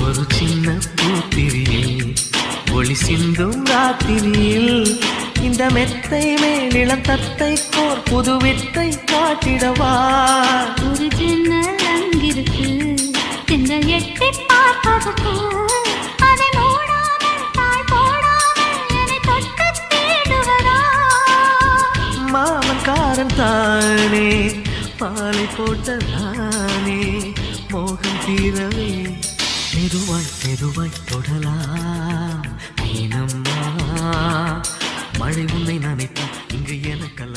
ஒரு சின்ன பூத்திரியில் ஒளி சிந்தும் ராத்திரியில் இந்த மெத்தை மேலிளம் தத்தை கோர் புது வித்தை காட்டிடவா ஒரு ஜன்னல் அங்கிருக்கு திங்கள் எட்டி பார்ப்பதற்கு அதை மூடாமல் தாழ் போடாமல் என்னை தொட்டு தேடுவதா மாமன் காரன் தானே பாலை போட்ட நானே மோகம் தீரவே மெதுவாய் மெதுவாய் தொடலாம் மீனம்மா மழை உன்னை நினைத்தான் இங்கு எனக்கல்ல